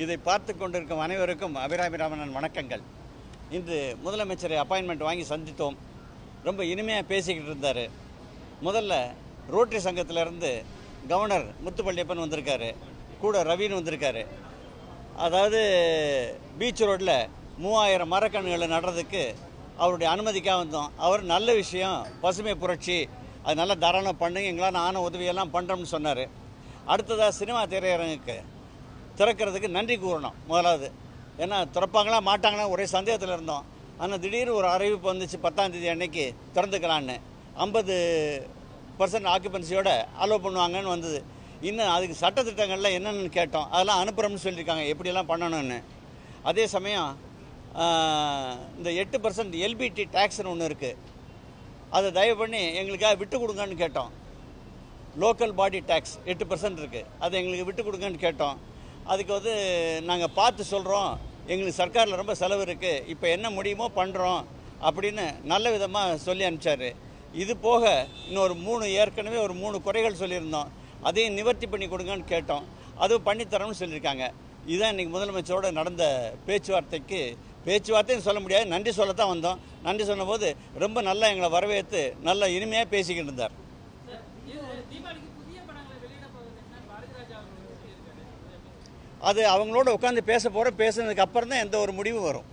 இதை பார்த்து கொண்டிருக்கும் அனைவருக்கும் அபிராமி ராமணன் வணக்கங்கள் இன்று முதலமைச்சரை அப்பாயின்மெண்ட் வாங்கி சந்தித்தோம் ரொம்ப இனிமையாக பேசிக்கிட்டு இருந்தார் முதல்ல ரோட்டரி சங்கத்திலேருந்து கவர்னர் முத்துப்பள்ளியப்பன் வந்திருக்காரு கூட ரவின்னு வந்திருக்காரு அதாவது பீச் ரோட்டில் மூவாயிரம் மரக்கன்றுகளை நடுறதுக்கு அவருடைய அனுமதிக்காக வந்தோம் அவர் நல்ல விஷயம் பசுமை புரட்சி அது நல்லா தாராளம் பண்ணுங்க எங்களால் ஆன உதவியெல்லாம் பண்ணுறோம்னு சொன்னார் அடுத்ததாக சினிமா திரையரங்குக்கு திறக்கிறதுக்கு நன்றி கூறணும் முதலாவது ஏன்னா திறப்பாங்களா மாட்டாங்களா ஒரே சந்தேகத்தில் இருந்தோம் ஆனால் திடீர்னு ஒரு அறிவிப்பு வந்துச்சு பத்தாம் தேதி அன்னைக்கு திறந்துக்கலான்னு ஐம்பது பர்சன்ட் ஆக்குபென்சியோட அலோவ் பண்ணுவாங்கன்னு வந்தது இன்னும் அதுக்கு சட்டத்திட்டங்கள்லாம் என்னென்னு கேட்டோம் அதெல்லாம் அனுப்புகிறோம்னு சொல்லியிருக்காங்க எப்படியெல்லாம் பண்ணணும்னு அதே சமயம் ஆஹ், இந்த எட்டு பர்சன்ட் எல்பிடி டேக்ஸ்னு ஒன்று இருக்குது அதை தயவு பண்ணி எங்களுக்காக விட்டு கொடுங்கன்னு கேட்டோம் லோக்கல் பாடி டேக்ஸ் எட்டு பர்சன்ட் இருக்குது அதை எங்களுக்கு விட்டு கொடுங்கன்னு கேட்டோம் அதுக்கு வந்து நாங்கள் பார்த்து சொல்கிறோம் எங்களுக்கு சர்க்காரில் ரொம்ப செலவு இருக்குது இப்போ என்ன முடியுமோ பண்ணுறோம் அப்படின்னு நல்ல விதமாக சொல்லி அனுப்பிச்சாரு இது போக இன்னொரு மூணு ஏற்கனவே ஒரு மூணு குறைகள் சொல்லியிருந்தோம் அதையும் நிவர்த்தி பண்ணி கொடுங்கன்னு கேட்டோம் அதுவும் பண்ணித்தரோம்னு சொல்லியிருக்காங்க இதுதான் இன்றைக்கி முதலமைச்சரோட நடந்த பேச்சுவார்த்தைக்கு பேச்சுவார்த்தைன்னு சொல்ல முடியாது நன்றி சொல்லத்தான் வந்தோம் நன்றி சொன்னபோது ரொம்ப நல்லா எங்களை வரவேற்று நல்ல இனிமையாக பேசிக்கிட்டு இருந்தார் தீபாவளிக்கு புதிய படங்களை வெளியிட போவதுன்னா பாரதிராஜா அவர்கள் எப்படி இருக்காரு அது அவங்களோட உட்காந்து பேச போகிறோம் பேசுனதுக்கு அப்புறம் தான் எந்த ஒரு முடிவும் வரும்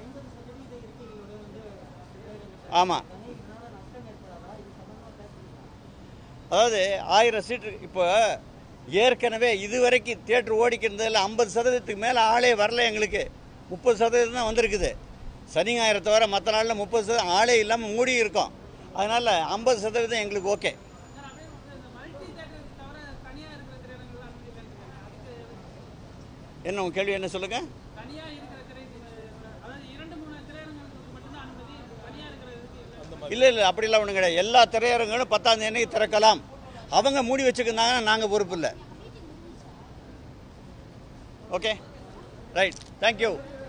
ஆமாம் அதாவது ஆயிரம் சீட்டு இப்போ ஏற்கனவே இதுவரைக்கும் தியேட்டர் ஓடிக்கிறதுல ஐம்பது சதவீதத்துக்கு மேலே ஆளே வரல எங்களுக்கு முப்பது சதவீதம் தான் வந்திருக்குது சனி ஞாயிறு தவிர மற்ற நாளில் முப்பது சதவீதம் ஆளே இல்லாமல் மூடி இருக்கோம் அதனால் ஐம்பது சதவீதம் எங்களுக்கு ஓகே சார் அப்படியே வந்து இந்த மல்டி தேட்டர் தவிர தனியா இருக்கிற திரையரங்குகள் அனுமதி இல்லைன்னு அதுக்கு என்ன உங்கள் கேள்வி என்ன சொல்லுங்கள் தனியா இருக்கிற திரை அதாவது இரண்டு மூணு திரையரங்குகளுக்கு மட்டும்தான் அனுமதி தனியா இருக்கிறதுக்கு இல்லை இல்லை இல்லை அப்படிலாம் ஒன்றும் கிடையாது எல்லா திரையரங்களும் பத்தாம் தேதி அன்னைக்கு திறக்கலாம் அவங்க மூடி வச்சுக்கிருந்தாங்கன்னா நாங்கள் பொறுப்பு இல்லை ஓகே ரைட் தேங்க்யூ